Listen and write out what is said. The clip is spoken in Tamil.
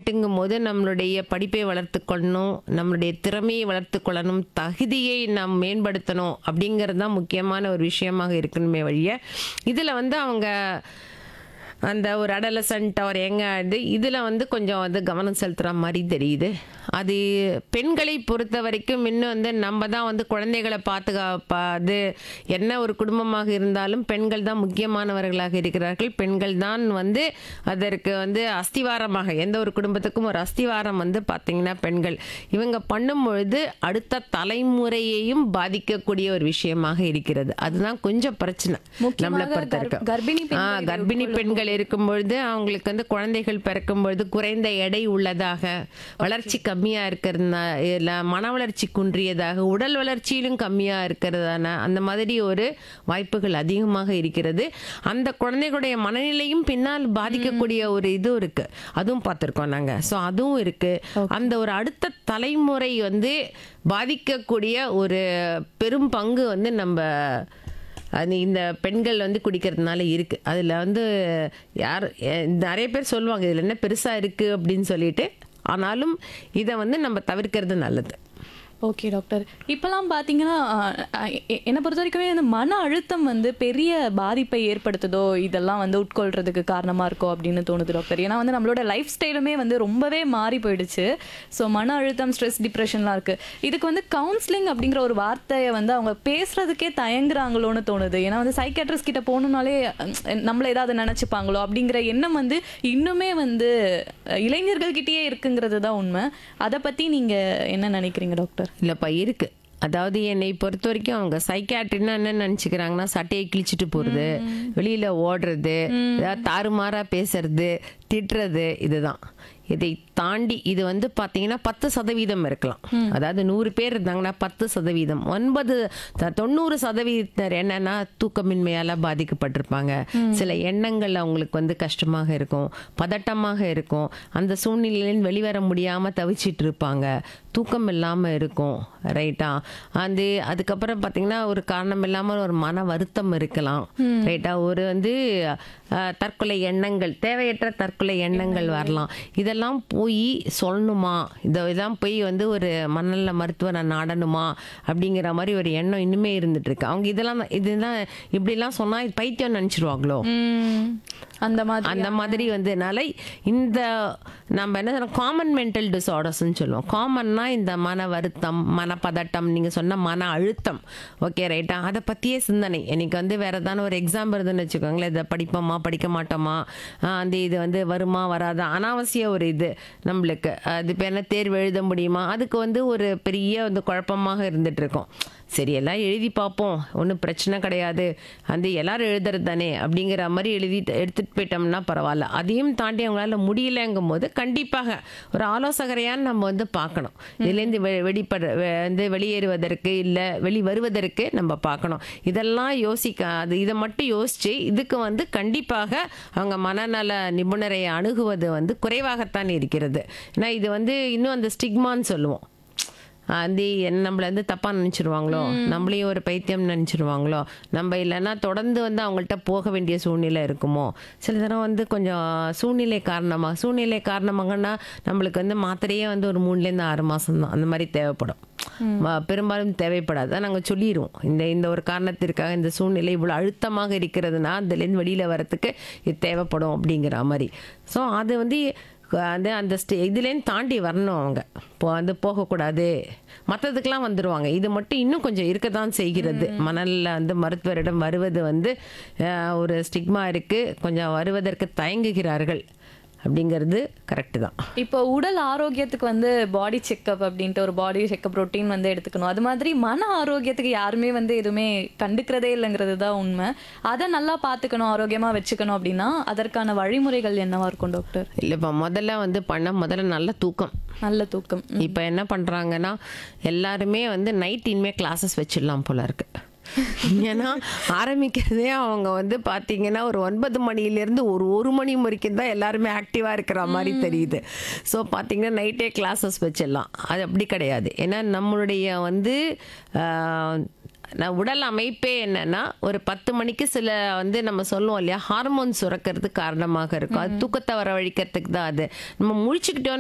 பதினெட்டுங்கும் போது நம்மளுடைய படிப்பை வளர்த்து கொள்ளணும் நம்மளுடைய திறமையை வளர்த்து கொள்ளணும் தகுதியை நாம் மேம்படுத்தணும் அப்படிங்கிறது தான் முக்கியமான ஒரு விஷயமாக இருக்கணுமே வழிய இதில் வந்து அவங்க அந்த ஒரு அடலசன்ட் ஒரு எங்க இது இதில் வந்து கொஞ்சம் வந்து கவனம் செலுத்துகிற மாதிரி தெரியுது அது பெண்களை பொறுத்த வரைக்கும் இன்னும் வந்து நம்ம தான் வந்து குழந்தைகளை பாதுகாப்பா அது என்ன ஒரு குடும்பமாக இருந்தாலும் பெண்கள் தான் முக்கியமானவர்களாக இருக்கிறார்கள் பெண்கள் தான் வந்து அதற்கு வந்து அஸ்திவாரமாக எந்த ஒரு குடும்பத்துக்கும் ஒரு அஸ்திவாரம் வந்து பார்த்தீங்கன்னா பெண்கள் இவங்க பண்ணும் பொழுது அடுத்த தலைமுறையையும் பாதிக்கக்கூடிய ஒரு விஷயமாக இருக்கிறது அதுதான் கொஞ்சம் பிரச்சனை நம்மளை முக்கியமாக பொறுத்த வரைக்கும் கர்ப்- கர்ப்பிணி ஆ, பெண்கள் கர்ப்பிணி பெண்கள் இருக்கும் பொழுது அவங்களுக்கு வந்து குழந்தைகள் பிறக்கும் பொழுது குறைந்த எடை உள்ளதாக வளர்ச்சி கம்மியா இருக்கிறதுனா இல்ல மன வளர்ச்சி குன்றியதாக உடல் வளர்ச்சியிலும் கம்மியா இருக்கிறதான அந்த மாதிரி ஒரு வாய்ப்புகள் அதிகமாக இருக்கிறது அந்த குழந்தைகளுடைய மனநிலையும் பின்னால் பாதிக்கக்கூடிய ஒரு இது இருக்கு அதுவும் பார்த்துருக்கோம் நாங்க ஸோ அதுவும் இருக்கு அந்த ஒரு அடுத்த தலைமுறை வந்து பாதிக்கக்கூடிய ஒரு பெரும் பங்கு வந்து நம்ம அது இந்த பெண்கள் வந்து குடிக்கிறதுனால இருக்கு அதில் வந்து யார் எ- நிறைய பேர் சொல்லுவாங்க இதில் என்ன பெருசாக இருக்குது அப்படின்னு சொல்லிட்டு ஆனாலும் இதை வந்து நம்ம தவிர்க்கிறது நல்லது ஓகே டாக்டர் இப்போலாம் பார்த்தீங்கன்னா அஹ், எ- என்னை பொறுத்த வரைக்குமே இந்த மன அழுத்தம் வந்து பெரிய பாதிப்பை ஏற்படுத்துதோ இதெல்லாம் வந்து உட்கொள்றதுக்கு காரணமாக இருக்கோ அப்படின்னு தோணுது டாக்டர் ஏன்னா வந்து நம்மளோட லைஃப் ஸ்டைலுமே வந்து ரொம்பவே மாறி போயிடுச்சு ஸோ மன அழுத்தம் ஸ்ட்ரெஸ் டிப்ரெஷன்லாம் இருக்குது இதுக்கு வந்து கவுன்சிலிங் அப்படிங்கிற ஒரு வார்த்தையை வந்து அவங்க பேசுறதுக்கே தயங்குறாங்களோன்னு தோணுது ஏன்னா வந்து சைக்காட்ரிஸ்ட் கிட்ட போகணுன்னாலே அஹ், நம்மள ஏதாவது நினச்சிப்பாங்களோ அப்படிங்கிற எண்ணம் வந்து இன்னுமே வந்து அஹ், இளைஞர்கள்கிட்டயே இருக்குங்கிறது தான் உண்மை அதை பற்றி நீங்கள் என்ன நினைக்கிறீங்க டாக்டர் இல்லைப்பா இருக்கு அதாவது என்னை பொறுத்த வரைக்கும் அவங்க சைக்காட்ரின்னா என்ன நினச்சிக்கிறாங்கன்னா சட்டையை கிழிச்சிட்டு போகிறது வெளியில் ஓடுறது ஏதாவது தாறுமாறா பேசுறது திட்டுறது இதுதான் இதை தாண்டி இது வந்து பார்த்தீங்கன்னா பத்து சதவீதம் இருக்கலாம் அதாவது நூறு பேர் இருந்தாங்கன்னா பத்து சதவீதம் ஒன்பது த- தொண்ணூறு சதவீதத்தினர் என்னன்னா தூக்கமின்மையால் பாதிக்கப்பட்டிருப்பாங்க சில எண்ணங்கள் அவங்களுக்கு வந்து கஷ்டமாக இருக்கும் பதட்டமாக இருக்கும் அந்த சூழ்நிலையில் வெளிவர முடியாமல் தவிச்சிட்டு இருப்பாங்க தூக்கம் இல்லாமல் இருக்கும் ரைட்டா அந்த அதுக்கப்புறம் பார்த்தீங்கன்னா ஒரு காரணம் இல்லாமல் ஒரு மன வருத்தம் இருக்கலாம் ரைட்டா ஒரு வந்து அஹ், தற்கொலை எண்ணங்கள் தேவையற்ற தற்கொலை எண்ணங்கள் வரலாம் இதெல்லாம் போய் சொல்லணுமா இதை இதெல்லாம் போய் வந்து ஒரு மனநல மருத்துவரை நாடணுமா அப்படிங்கிற மாதிரி ஒரு எண்ணம் இன்னுமே இருந்துட்டு இருக்கு அவங்க இதெல்லாம் இதெல்லாம் இப்படிலாம் சொன்னா இது பைத்தியம் நினச்சிருவாங்களோ ம், அந்த மாதிரி அந்த மாதிரி வந்ததுனால இந்த நம்ம என்ன சொல்றோம் காமன் மென்டல் டிஸார்டர்ஸ்னு சொல்லுவோம் காமன்னா இந்த மன வருத்தம் மனப்பதட்டம் நீங்கள் சொன்ன மன அழுத்தம் ஓகே ரைட்டா அதை பற்றியே சிந்தனை எனக்கு வந்து வேற ஏதான ஒரு எக்ஸாம் வருதுன்னு வச்சுக்கோங்களேன் இதை படிப்போமா படிக்க மாட்டோமா ஆஹ் அந்த இது வந்து வருமா வராதா அனாவசிய ஒரு இது நம்மளுக்கு அது பேர் என்ன தேர்வு எழுத முடியுமா அதுக்கு வந்து ஒரு பெரிய வந்து குழப்பமாக இருந்துட்டு இருக்கும் சரி எல்லாம் எழுதி பார்ப்போம் ஒன்றும் பிரச்சனை கிடையாது அந்த எல்லாரும் எழுதுறது தானே அப்படிங்கிற மாதிரி எழுதி எடுத்துகிட்டு போயிட்டோம்னா பரவாயில்ல அதையும் தாண்டி அவங்களால முடியலைங்கும் போது கண்டிப்பாக ஒரு ஆலோசகரையான்னு நம்ம வந்து பார்க்கணும் இதுலேருந்து வெ வெளிப்பட வெ- வந்து வெளியேறுவதற்கு இல்லை வெளி வருவதற்கு நம்ம பார்க்கணும் இதெல்லாம் யோசிக்க அது இதை மட்டும் யோசித்து இதுக்கு வந்து கண்டிப்பாக அவங்க மனநல நிபுணரை அணுகுவது வந்து குறைவாகத்தான் இருக்கிறது ஏன்னா இது வந்து இன்னும் அந்த ஸ்டிக்மான்னு சொல்லுவோம் அது என்ன நம்மள வந்து தப்பாக நினச்சிருவாங்களோ நம்மளையும் ஒரு பைத்தியம் நினச்சிருவாங்களோ நம்ம இல்லைன்னா தொடர்ந்து வந்து அவங்கள்ட்ட போக வேண்டிய சூழ்நிலை இருக்குமோ சில தடவை வந்து கொஞ்சம் சூழ்நிலை காரணமாக சூழ்நிலை காரணமாகனா நம்மளுக்கு வந்து மாத்திரையே வந்து ஒரு மூணுலேருந்து ஆறு மாதம் தான் அந்த மாதிரி தேவைப்படும் ம- பெரும்பாலும் தேவைப்படாது அதான் நாங்கள் சொல்லிடுவோம் இந்த இந்த ஒரு காரணத்திற்காக இந்த சூழ்நிலை இவ்வளோ அழுத்தமாக இருக்கிறதுனா அதுலேருந்து வெளியில் வரத்துக்கு இது தேவைப்படும் அப்படிங்கிற மாதிரி ஸோ அது வந்து அந்த அந்த ஸ்டே இதுலேருந்து தாண்டி வரணும் அவங்க இப்போ வந்து போகக்கூடாது மற்றதுக்கெல்லாம் வந்துடுவாங்க இது மட்டும் இன்னும் கொஞ்சம் இருக்க தான் செய்கிறது மணலில் வந்து மருத்துவரிடம் வருவது வந்து அஹ், ஒரு ஸ்டிக்மா இருக்குது கொஞ்சம் வருவதற்கு தயங்குகிறார்கள் அப்படிங்கிறது கரெக்டு தான் இப்போ உடல் ஆரோக்கியத்துக்கு வந்து பாடி செக்கப் அப்படின்ட்டு ஒரு பாடி செக்கப் ரொட்டீன் வந்து எடுத்துக்கணும் அது மாதிரி மன ஆரோக்கியத்துக்கு யாருமே வந்து எதுவுமே கண்டுக்கிறதே இல்லைங்கிறது தான் உண்மை அதை நல்லா பார்த்துக்கணும் ஆரோக்கியமா வச்சுக்கணும் அப்படின்னா அதற்கான வழிமுறைகள் என்னவா இருக்கும் டாக்டர் இல்லைப்பா முதல்ல வந்து பண்ண முதல்ல நல்ல தூக்கம் நல்ல தூக்கம் இப்போ என்ன பண்ணுறாங்கன்னா எல்லாருமே வந்து நைட் இனிமே கிளாஸஸ் வச்சிடலாம் போல இருக்கு ஏன்னா ஆரம்பிக்கிறதே அவங்க வந்து பார்த்தீங்கன்னா ஒரு ஒன்பது மணிலேருந்து ஒரு ஒரு மணி வரைக்கும் தான் எல்லாருமே ஆக்டிவாக இருக்கிற மாதிரி தெரியுது ஸோ பார்த்தீங்கன்னா நைட்டே கிளாஸஸ் வச்சிடலாம் அது அப்படி கிடையாது ஏன்னா நம்மளுடைய வந்து ஆஹ், நான் உடல் அமைப்பே என்னன்னா ஒரு பத்து மணிக்கு சில வந்து நம்ம சொல்லுவோம் இல்லையா ஹார்மோன் சுரக்கிறதுக்கு காரணமாக இருக்கும் அது தூக்கத்தை வரவழைக்கிறதுக்கு தான் அது நம்ம முழிச்சுக்கிட்டோம்